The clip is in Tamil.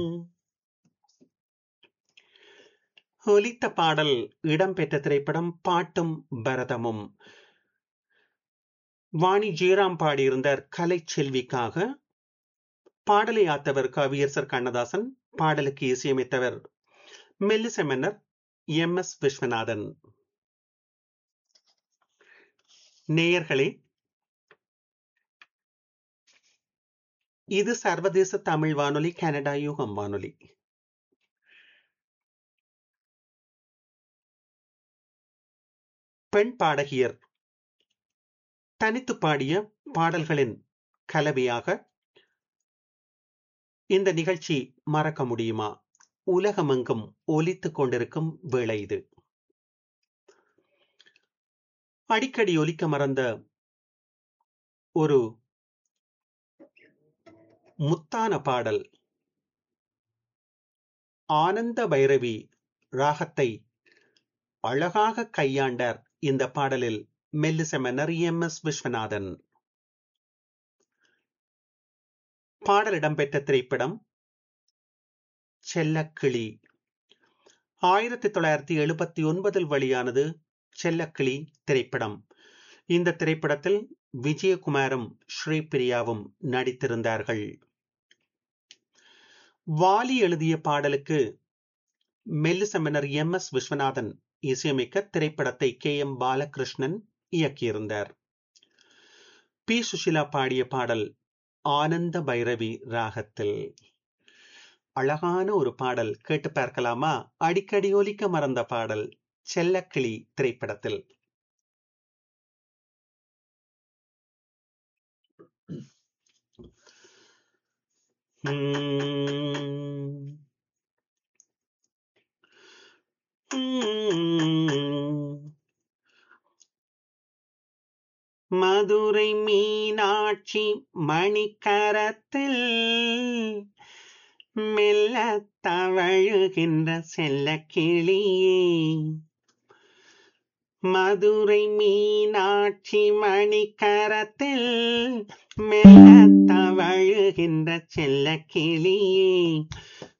ஒலித்த பாடல் இடம்பெற்ற திரைப்படம் பாட்டும் பரதமும் வாணி ஜெயராம் பாடியிருந்தார் கலைச்செல்விக்காக பாடலை ஆத்தவர் கவியரசர் கண்ணதாசன் பாடலுக்கு இசையமைத்தவர் மெல்லிசை மன்னர் எம் எஸ் விஸ்வநாதன் நேயர்களே இது சர்வதேச தமிழ் வானொலி கனடா யுகம் வானொலி பெண் பாடகியர் தனித்து பாடிய பாடல்களின் கலவையாக இந்த நிகழ்ச்சி மறக்க முடியுமா உலகமெங்கும் ஒலித்துக் கொண்டிருக்கும் வேளை இது அடிக்கடி ஒலிக்க மறந்த ஒரு முத்தான பாடல் ஆனந்த பைரவி ராகத்தை அழகாக கையாண்டார் இந்த பாடலில் மெல்லிச மன்னர் எம் எஸ் விஸ்வநாதன் பாடல் இடம்பெற்ற திரைப்படம் செல்லக்கிளி ஆயிரத்தி தொள்ளாயிரத்தி எழுபத்தி ஒன்பதில் வெளியானது செல்லக்கிளி திரைப்படம் இந்த திரைப்படத்தில் விஜயகுமாரும் ஸ்ரீபிரியாவும் நடித்திருந்தார்கள் வாலி எழுதிய பாடலுக்கு மெல்லிசமனர் எம் எஸ் விஸ்வநாதன் இசையமைக்க திரைப்படத்தை கே எம் பாலகிருஷ்ணன் இயக்கியிருந்தார் பி சுஷிலா பாடிய பாடல் ஆனந்த பைரவி ராகத்தில் அழகான ஒரு பாடல் கேட்டு பார்க்கலாமா அடிக்கடி ஒலிக்க மறந்த பாடல் செல்லக்கிளி திரைப்படத்தில் மதுரை மீனாட்சி மணிக்கரத்தில் மெல்ல தவழுகின்ற செல்ல கிளியே மதுரை மீனாட்சி மணிக்கரத்தில் மெல்ல தவழுகின்ற செல்ல கிளியே